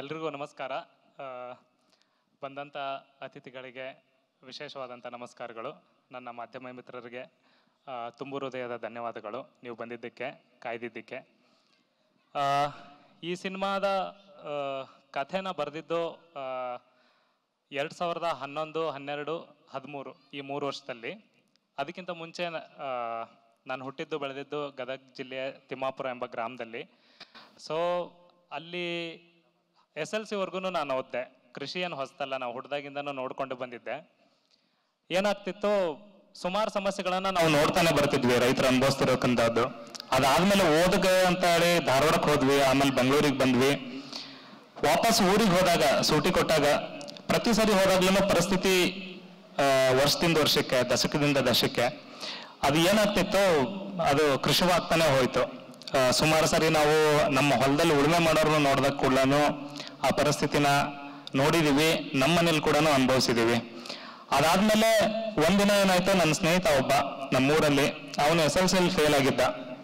ಎಲ್ರಿಗೂ ನಮಸ್ಕಾರ ಆ, ಬಂದಂಥ ಅತಿಥಿಗಳಿಗೆ ವಿಶೇಷವಾದಂಥ ನಮಸ್ಕಾರಗಳು ನನ್ನ ಮಾಧ್ಯಮ ಮಿತ್ರರಿಗೆ ಆ, ತುಂಬು ಹೃದಯದ ಧನ್ಯವಾದಗಳು ನೀವು ಬಂದಿದ್ದಕ್ಕೆ ಕಾಯ್ದಿದ್ದಕ್ಕೆ ಆ, ಈ ಸಿನಿಮಾದ ಆ, ಕಥೆನ ಬರೆದಿದ್ದು ಎರಡು ಸಾವಿರದ ಹನ್ನೊಂದು ಹನ್ನೆರಡು ಹದಿಮೂರು ಈ ಮೂರು ವರ್ಷದಲ್ಲಿ ಅದಕ್ಕಿಂತ ಮುಂಚೆ ಆ, ನಾನು ಹುಟ್ಟಿದ್ದು ಬೆಳೆದಿದ್ದು ಗದಗ ಜಿಲ್ಲೆಯ ತಿಮ್ಮಾಪುರ ಎಂಬ ಗ್ರಾಮದಲ್ಲಿ ಸೊ ಅಲ್ಲಿ ಎಸ್ ಎಲ್ ಸಿವರೆಗೂ ನಾನು ಓದಿದೆ ಕೃಷಿ ಏನು ಹೊಸದಲ್ಲ ನಾವು ಹುಡ್ದಾಗಿಂದನೂ ನೋಡ್ಕೊಂಡು ಬಂದಿದ್ದೆ ಏನಾಗ್ತಿತ್ತು ಸುಮಾರು ಸಮಸ್ಯೆಗಳನ್ನ ನಾವು ನೋಡ್ತಾನೆ ಬರ್ತಿದ್ವಿ ರೈತರು ಅನುಭವಿಸ್ತಿರೋಕ್ಕಂಥದ್ದು ಅದಾದ್ಮೇಲೆ ಓದಕ್ಕೆ ಅಂತ ಹೇಳಿ ಧಾರವಾಡಕ್ಕೆ ಹೋದ್ವಿ ಆಮೇಲೆ ಬೆಂಗಳೂರಿಗೆ ಬಂದ್ವಿ ವಾಪಸ್ ಊರಿಗೆ ಹೋದಾಗ ಸೂಟಿ ಕೊಟ್ಟಾಗ ಪ್ರತಿ ಸರಿ ಹೋದಾಗ್ಲೂ ಪರಿಸ್ಥಿತಿ ಆ, ವರ್ಷದಿಂದ ವರ್ಷಕ್ಕೆ ದಶಕದಿಂದ ದಶಕ್ಕೆ ಅದು ಏನಾಗ್ತಿತ್ತು ಅದು ಕೃಷಿವಾಗ್ತಾನೆ ಹೋಯ್ತು ಆ, ಸುಮಾರು ಸರಿ ನಾವು ನಮ್ಮ ಹೊಲದಲ್ಲಿ ಉಳುಮೆ ಮಾಡೋರ್ನು ನೋಡಿದಾಗ ಕೂಡ ಆ ಪರಿಸ್ಥಿತಿನ ನೋಡಿದೀವಿ ನಮ್ಮ ಮನೇಲಿ ಕೂಡ ಅನುಭವಿಸಿದೀವಿ ಅದಾದ್ಮೇಲೆ ಒಂದಿನ ಏನಾಯ್ತು ನನ್ನ ಸ್ನೇಹಿತ ಒಬ್ಬ ನಮ್ಮೂರಲ್ಲಿ ಅವನು ಎಸ್ ಎಲ್ ಸಿಲಿ ಫೇಲ್ ಆಗಿದ್ದ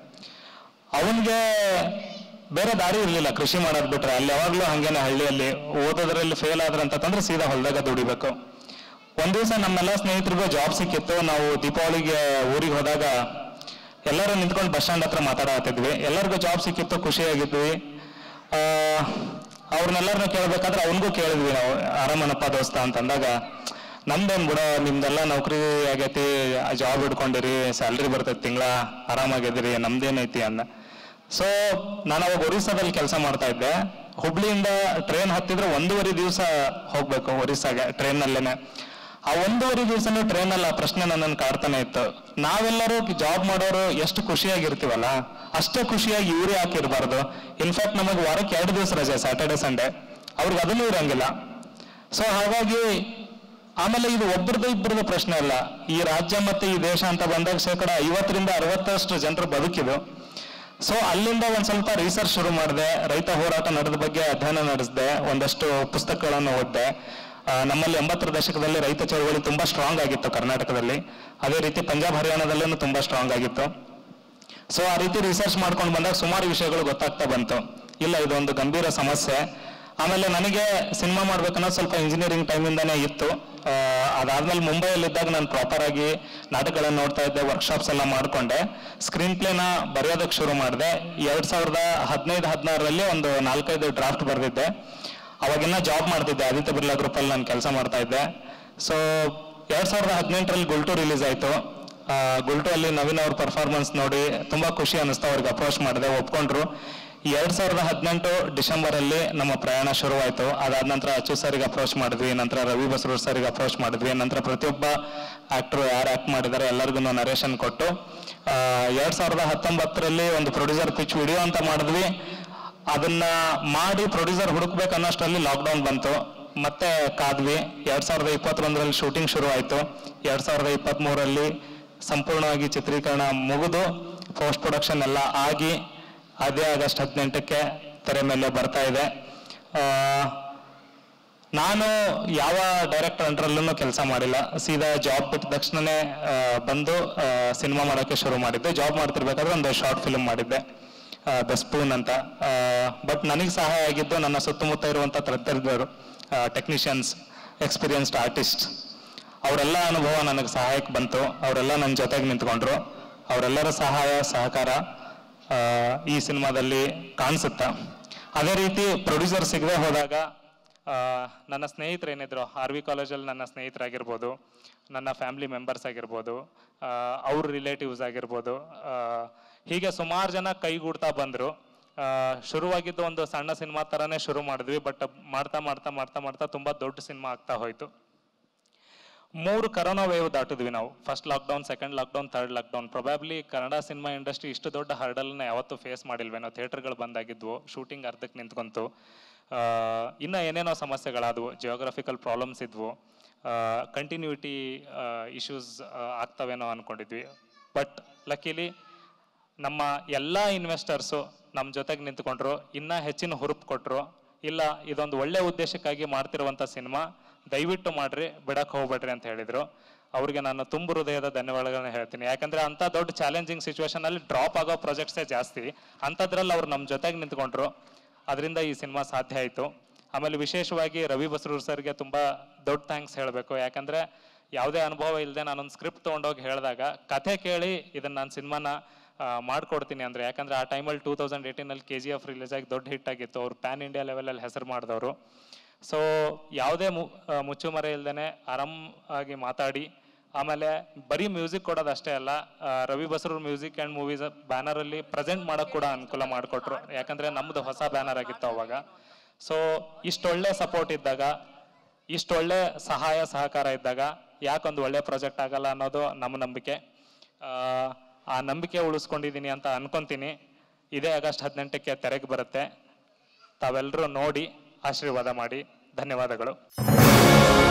ಅವನಿಗೆ ಬೇರೆ ದಾರಿ ಇರಲಿಲ್ಲ ಕೃಷಿ ಮಾಡೋದ್ ಬಿಟ್ರೆ ಅಲ್ಲಿ ಯಾವಾಗ್ಲೂ ಹಂಗೇನೆ ಹಳ್ಳಿಯಲ್ಲಿ ಓದೋದ್ರಲ್ಲಿ ಫೇಲ್ ಆದ್ರ ಅಂತಂದ್ರೆ ಸೀದಾ ಹೊಲದಾಗ ದುಡಿಬೇಕು ಒಂದ್ ದಿವಸ ನಮ್ಮೆಲ್ಲ ಸ್ನೇಹಿತರಿಗೂ ಜಾಬ್ ಸಿಕ್ಕಿತ್ತು ನಾವು ದೀಪಾವಳಿಗೆ ಊರಿಗೆ ಹೋದಾಗ ಎಲ್ಲರೂ ನಿಂತ್ಕೊಂಡು ಬಸ್ ಸ್ಟ್ಯಾಂಡ್ ಹತ್ರ ಮಾತಾಡತ್ತಿದ್ವಿ ಎಲ್ಲರಿಗೂ ಜಾಬ್ ಸಿಕ್ಕಿತ್ತು ಖುಷಿಯಾಗಿದ್ವಿ ಆ, ಅವ್ರನ್ನೆಲ್ಲರನ್ನ ಕೇಳ್ಬೇಕಾದ್ರೆ ಅವನಿಗೂ ಕೇಳಿದ್ವಿ ನಾವು ಆರಾಮನಪ್ಪ ದೋಸ್ತ ಅಂತಂದಾಗ ನಮ್ದೇನ್ ಬಿಡೋ ನಿಮ್ದೆಲ್ಲ ನೌಕರಿ ಆಗೈತಿ ಜಾಬ್ ಹಿಡ್ಕೊಂಡಿರಿ ಸ್ಯಾಲ್ರಿ ಬರ್ತೈತಿ ತಿಂಗಳ ಆರಾಮಾಗಿದ್ದೀರಿ ನಮ್ದೇನೈತಿ ಅಂದ ಸೊ ನಾನು ಅವಾಗ ಒರಿಸ್ಸಾದಲ್ಲಿ ಕೆಲಸ ಮಾಡ್ತಾ ಇದ್ದೆ ಹುಬ್ಳಿಯಿಂದ ಟ್ರೈನ್ ಹತ್ತಿದ್ರೆ ಒಂದೂವರೆ ದಿವಸ ಹೋಗ್ಬೇಕು ಒರಿಸ್ಸಾಗೆ ಟ್ರೈನಲ್ಲೇನೆ ಆ ಒಂದೂವರೆ ದಿವಸನೂ ಟ್ರೈನಲ್ಲಿ ಆ ಪ್ರಶ್ನೆ ನನ್ನನ್ನು ಕಾಡ್ತಾನೆ ಇತ್ತು ನಾವೆಲ್ಲರೂ ಜಾಬ್ ಮಾಡೋರು ಎಷ್ಟು ಖುಷಿಯಾಗಿರ್ತೀವಲ್ಲ ಅಷ್ಟೇ ಖುಷಿಯಾಗಿ ಇವ್ರು ಯಾಕೆ ಇರಬಾರ್ದು ಇನ್ಫ್ಯಾಕ್ಟ್ ನಮಗೆ ವಾರಕ್ಕೆ ಎರಡು ದಿವಸ ರಜೆ ಸ್ಯಾಟರ್ಡೆ ಸಂಡೇ ಅವ್ರಿಗೆ ಅದನ್ನೂ ಇರಂಗಿಲ್ಲ ಸೊ ಹಾಗಾಗಿ ಆಮೇಲೆ ಇದು ಒಬ್ಬರದ್ದು ಇಬ್ಬರದ್ದು ಪ್ರಶ್ನೆ ಅಲ್ಲ ಈ ರಾಜ್ಯ ಮತ್ತೆ ಈ ದೇಶ ಅಂತ ಬಂದಾಗ ಶೇಕಡ ಐವತ್ತರಿಂದ ಅರವತ್ತಷ್ಟು ಜನರು ಬದುಕಿದು ಸೊ ಅಲ್ಲಿಂದ ಒಂದ್ ಸ್ವಲ್ಪ ರಿಸರ್ಚ್ ಶುರು ಮಾಡಿದೆ ರೈತ ಹೋರಾಟ ನಡೆದ ಬಗ್ಗೆ ಅಧ್ಯಯನ ನಡೆಸಿದೆ ಒಂದಷ್ಟು ಪುಸ್ತಕಗಳನ್ನು ಓದಿದೆ ಆ, ನಮ್ಮಲ್ಲಿ ಎಂಬತ್ತರ ದಶಕದಲ್ಲಿ ರೈತ ಚಳವಳಿ ತುಂಬಾ ಸ್ಟ್ರಾಂಗ್ ಆಗಿತ್ತು ಕರ್ನಾಟಕದಲ್ಲಿ ಅದೇ ರೀತಿ ಪಂಜಾಬ್ ಹರಿಯಾಣದಲ್ಲೂ ತುಂಬಾ ಸ್ಟ್ರಾಂಗ್ ಆಗಿತ್ತು ಸೊ ಆ ರೀತಿ ರಿಸರ್ಚ್ ಮಾಡ್ಕೊಂಡು ಬಂದಾಗ ಸುಮಾರು ವಿಷಯಗಳು ಗೊತ್ತಾಗ್ತಾ ಬಂತು ಇಲ್ಲ ಇದೊಂದು ಗಂಭೀರ ಸಮಸ್ಯೆ ಆಮೇಲೆ ನನಗೆ ಸಿನಿಮಾ ಮಾಡ್ಬೇಕನ್ನೋದು ಸ್ವಲ್ಪ ಇಂಜಿನಿಯರಿಂಗ್ ಟೈಮಿಂದಾನೇ ಇತ್ತು ಆ, ಅದಾದ್ಮೇಲೆ ಮುಂಬೈಯಲ್ಲಿದ್ದಾಗ ನಾನು ಪ್ರಾಪರ್ ಆಗಿ ನಾಟಕಗಳನ್ನ ನೋಡ್ತಾ ಇದ್ದೆ ವರ್ಕ್ಶಾಪ್ಸ್ ಎಲ್ಲ ಮಾಡ್ಕೊಂಡೆ ಸ್ಕ್ರೀನ್ ಪ್ಲೇನ ಬರೆಯೋದಕ್ಕೆ ಶುರು ಮಾಡಿದೆ ಎರಡ್ ಸಾವಿರದ ಹದಿನೈದು ಹದಿನಾರರಲ್ಲಿ ಒಂದು ನಾಲ್ಕೈದು ಡ್ರಾಫ್ಟ್ ಬರೆದಿದ್ದೆ ಅವಾಗಿನ್ನ ಜಾಬ್ ಮಾಡ್ತಿದ್ದೆ ಆದಿತ್ಯ ಬಿರ್ಲಾ ಗ್ರೂಪ್ ಅಲ್ಲಿ ನಾನು ಕೆಲಸ ಮಾಡ್ತಾ ಇದ್ದೆ ಸೊ ಎರಡ್ ಸಾವಿರದ ಹದಿನೆಂಟರಲ್ಲಿ ಗುಲ್ಟು ರಿಲೀಸ್ ಆಯ್ತು ಆ, ಗುಲ್ಟು ಅಲ್ಲಿ ನವೀನ್ ಅವ್ರ ಪರ್ಫಾರ್ಮೆನ್ಸ್ ನೋಡಿ ತುಂಬಾ ಖುಷಿ ಅನಿಸ್ತು ಅವ್ರಿಗೆ ಅಪ್ರೋಚ್ ಮಾಡಿದೆ ಒಪ್ಕೊಂಡ್ರು ಎರಡ್ ಸಾವಿರದ ಹದಿನೆಂಟು ಡಿಸೆಂಬರ್ ಅಲ್ಲಿ ನಮ್ಮ ಪ್ರಯಾಣ ಶುರುವಾಯ್ತು ಅದಾದ ನಂತರ ಅಚ್ಚು ಸರಿಗೆ ಅಪ್ರೋಚ್ ಮಾಡಿದ್ವಿ ನಂತರ ರವಿ ಬಸರೂರ್ ಸರಿಗೆ ಅಪ್ರೋಚ್ ಮಾಡಿದ್ವಿ ನಂತರ ಪ್ರತಿಯೊಬ್ಬ ಆಕ್ಟರ್ ಯಾರು ಆಕ್ಟ್ ಮಾಡಿದ್ದಾರೆ ಎಲ್ಲರಿಗೂ ನರೇಷನ್ ಕೊಟ್ಟು ಆ, ಎರಡ್ ಸಾವಿರದ ಹತ್ತೊಂಬತ್ತರಲ್ಲಿ ಒಂದು ಪ್ರೊಡ್ಯೂಸರ್ ಪಿಚ್ ವಿಡಿಯೋ ಅಂತ ಮಾಡಿದ್ವಿ ಅದನ್ನ ಮಾಡಿ ಪ್ರೊಡ್ಯೂಸರ್ ಹುಡುಕ್ಬೇಕು ಅನ್ನೋಷ್ಟರಲ್ಲಿ ಲಾಕ್ಡೌನ್ ಬಂತು ಮತ್ತೆ ಕಾದ್ವಿ ಎರಡ್ ಸಾವಿರದ ಇಪ್ಪತ್ತೊಂದರಲ್ಲಿ ಶೂಟಿಂಗ್ ಶುರು ಆಯ್ತು ಎರಡ್ ಸಾವಿರದ ಇಪ್ಪತ್ತ್ ಮೂರರಲ್ಲಿ ಸಂಪೂರ್ಣವಾಗಿ ಚಿತ್ರೀಕರಣ ಮುಗಿದು ಪೋಸ್ಟ್ ಪ್ರೊಡಕ್ಷನ್ ಎಲ್ಲ ಆಗಿ ಅದೇ ಆಗಸ್ಟ್ ಹದಿನೆಂಟಕ್ಕೆ ತೆರೆ ಮೇಲೆ ಬರ್ತಾ ಇದೆ ಆ, ನಾನು ಯಾವ ಡೈರೆಕ್ಟರ್ ಅಂಡರಲ್ಲೂ ಕೆಲಸ ಮಾಡಿಲ್ಲ ಸೀದಾ ಜಾಬ್ ಬಿಟ್ಟ ತಕ್ಷಣನೇ ಆ, ಬಂದು ಸಿನಿಮಾ ಮಾಡೋಕ್ಕೆ ಶುರು ಮಾಡಿದ್ದೆ ಜಾಬ್ ಮಾಡ್ತಿರ್ಬೇಕಾದ್ರೆ ಒಂದು ಶಾರ್ಟ್ ಫಿಲ್ಮ್ ಮಾಡಿದ್ದೆ ದ ಸ್ಪೂನ್ ಅಂತ ಬಟ್ ನನಗೆ ಸಹಾಯ ಆಗಿದ್ದು ನನ್ನ ಸುತ್ತಮುತ್ತ ಇರುವಂಥ ತಜ್ಞರು ಟೆಕ್ನಿಷಿಯನ್ಸ್ ಎಕ್ಸ್ಪೀರಿಯನ್ಸ್ಡ್ ಆರ್ಟಿಸ್ಟ್ ಅವರೆಲ್ಲ ಅನುಭವ ನನಗೆ ಸಹಾಯಕ್ಕೆ ಬಂತು ಅವರೆಲ್ಲ ನನ್ನ ಜೊತೆಗೆ ನಿಂತ್ಕೊಂಡ್ರು ಅವರೆಲ್ಲರ ಸಹಾಯ ಸಹಕಾರ ಆ, ಈ ಸಿನಿಮಾದಲ್ಲಿ ಕಾಣಿಸುತ್ತೆ ಅದೇ ರೀತಿ ಪ್ರೊಡ್ಯೂಸರ್ ಸಿಗದೆ ಹೋದಾಗ ಆ, ನನ್ನ ಸ್ನೇಹಿತರು ಏನಿದ್ರು ಆರ್ ವಿ ಕಾಲೇಜಲ್ಲಿ ನನ್ನ ಸ್ನೇಹಿತರಾಗಿರ್ಬೋದು ನನ್ನ ಫ್ಯಾಮಿಲಿ ಮೆಂಬರ್ಸ್ ಆಗಿರ್ಬೋದು ಆ, ಅವ್ರ ರಿಲೇಟಿವ್ಸ್ ಆಗಿರ್ಬೋದು ಆ, ಹೀಗೆ ಸುಮಾರು ಜನ ಕೈಗೂಡ್ತಾ ಬಂದರು ಶುರುವಾಗಿದ್ದು ಒಂದು ಸಣ್ಣ ಸಿನಿಮಾ ಥರನೇ ಶುರು ಮಾಡಿದ್ವಿ ಬಟ್ ಮಾಡ್ತಾ ಮಾಡ್ತಾ ಮಾಡ್ತಾ ಮಾಡ್ತಾ ತುಂಬ ದೊಡ್ಡ ಸಿನಿಮಾ ಆಗ್ತಾ ಹೋಯಿತು ಮೂರು ಕರೋನಾ ವೇವ್ ದಾಟಿದ್ವಿ ನಾವು first lockdown second lockdown third lockdown probably Kannada cinema industry ಇಷ್ಟು ದೊಡ್ಡ ಹರ್ಡಲ್ನ ಯಾವತ್ತೂ ಫೇಸ್ ಮಾಡಿಲ್ವೇನೋ ಥಿಯೇಟರ್ಗಳು ಬಂದಾಗಿದ್ವು ಶೂಟಿಂಗ್ ಅರ್ಧಕ್ಕೆ ನಿಂತ್ಕೊಂತು ಆ, ಇನ್ನ ಏನೇನೋ ಸಮಸ್ಯೆಗಳಾದವು ಜಿಯೋಗ್ರಫಿಕಲ್ ಪ್ರಾಬ್ಲಮ್ಸ್ ಇದ್ವು ಕಂಟಿನ್ಯೂಟಿ ಇಶ್ಯೂಸ್ ಆಗ್ತವೇನೋ ಅನ್ಕೊಂಡಿದ್ವಿ ಬಟ್ ಲಕ್ಕಿಲಿ ನಮ್ಮ ಎಲ್ಲ ಇನ್ವೆಸ್ಟರ್ಸು ನಮ್ಮ ಜೊತೆಗೆ ನಿಂತ್ಕೊಂಡ್ರು ಇನ್ನೂ ಹೆಚ್ಚಿನ ಹುರುಪು ಕೊಟ್ಟರು ಇಲ್ಲ ಇದೊಂದು ಒಳ್ಳೆ ಉದ್ದೇಶಕ್ಕಾಗಿ ಮಾಡ್ತಿರುವಂಥ ಸಿನಿಮಾ ದಯವಿಟ್ಟು ಮಾಡ್ರಿ ಬಿಡಕ್ಕೆ ಹೋಗ್ಬೇಡ್ರಿ ಅಂತ ಹೇಳಿದರು ಅವ್ರಿಗೆ ನಾನು ತುಂಬ ಹೃದಯದ ಧನ್ಯವಾದಗಳನ್ನ ಹೇಳ್ತೀನಿ ಯಾಕಂದ್ರೆ ಅಂಥ ದೊಡ್ಡ ಚಾಲೆಂಜಿಂಗ್ ಸಿಚುವೇಶನ್ ಅಲ್ಲಿ ಡ್ರಾಪ್ ಆಗೋ ಪ್ರಾಜೆಕ್ಟ್ಸೇ ಜಾಸ್ತಿ ಅಂಥದ್ರಲ್ಲಿ ಅವ್ರು ನಮ್ಮ ಜೊತೆಗೆ ನಿಂತ್ಕೊಂಡ್ರು ಅದರಿಂದ ಈ ಸಿನಿಮಾ ಸಾಧ್ಯ ಆಯಿತು ಆಮೇಲೆ ವಿಶೇಷವಾಗಿ ರವಿ ಬಸ್ರೂರ್ ಸರ್ಗೆ ತುಂಬ ದೊಡ್ಡ ಥ್ಯಾಂಕ್ಸ್ ಹೇಳಬೇಕು ಯಾಕಂದರೆ ಯಾವುದೇ ಅನುಭವ ಇಲ್ಲದೆ ನಾನೊಂದು ಸ್ಕ್ರಿಪ್ಟ್ ತೊಗೊಂಡೋಗಿ ಹೇಳಿದಾಗ ಕಥೆ ಕೇಳಿ ಇದನ್ನು ನಾನು ಸಿನಿಮಾನ ಮಾಡ್ಕೊಡ್ತೀನಿ ಅಂದರೆ ಯಾಕಂದರೆ ಆ ಟೈಮಲ್ಲಿ ಟೂ ತೌಸಂಡ್ ಏಯ್ಟೀನಲ್ಲಿ ಕೆ ಜಿ ಎಫ್ ರಿಲೀಸ್ ಆಗಿ ದೊಡ್ಡ ಹಿಟ್ ಆಗಿತ್ತು ಅವ್ರು ಪ್ಯಾನ್ ಇಂಡಿಯಾ ಲೆವೆಲಲ್ಲಿ ಹೆಸರು ಮಾಡಿದವರು ಸೊ ಯಾವುದೇ ಮು ಆ, ಮುಚ್ಚುಮರೆ ಇಲ್ದೇ ಆರಾಮಾಗಿ ಮಾತಾಡಿ ಆಮೇಲೆ ಬರೀ ಮ್ಯೂಸಿಕ್ ಕೊಡೋದು ಅಷ್ಟೇ ಅಲ್ಲ ಆ, Ravi Basrur music and movies ಬ್ಯಾನರಲ್ಲಿ ಪ್ರೆಸೆಂಟ್ ಮಾಡೋಕ್ಕೆ ಕೂಡ ಅನುಕೂಲ ಮಾಡಿಕೊಟ್ರು ಯಾಕಂದರೆ ನಮ್ಮದು ಹೊಸ ಬ್ಯಾನರ್ ಆಗಿತ್ತು ಅವಾಗ ಸೊ ಇಷ್ಟೊಳ್ಳೆ ಸಪೋರ್ಟ್ ಇದ್ದಾಗ ಇಷ್ಟೊಳ್ಳೆ ಸಹಾಯ ಸಹಕಾರ ಇದ್ದಾಗ ಯಾಕೊಂದು ಒಳ್ಳೆ ಪ್ರಾಜೆಕ್ಟ್ ಆಗಲ್ಲ ಅನ್ನೋದು ನಮ್ಮ ನಂಬಿಕೆ ಆ, ಆ ನಂಬಿಕೆ ಉಳಿಸ್ಕೊಂಡಿದ್ದೀನಿ ಅಂತ ಅನ್ಕೊಂತೀನಿ ಇದೇ ಆಗಸ್ಟ್ ಹದಿನೆಂಟಕ್ಕೆ ತೆರೆಗೆ ಬರುತ್ತೆ ತಾವೆಲ್ಲರೂ ನೋಡಿ ಆಶೀರ್ವಾದ ಮಾಡಿ ಧನ್ಯವಾದಗಳು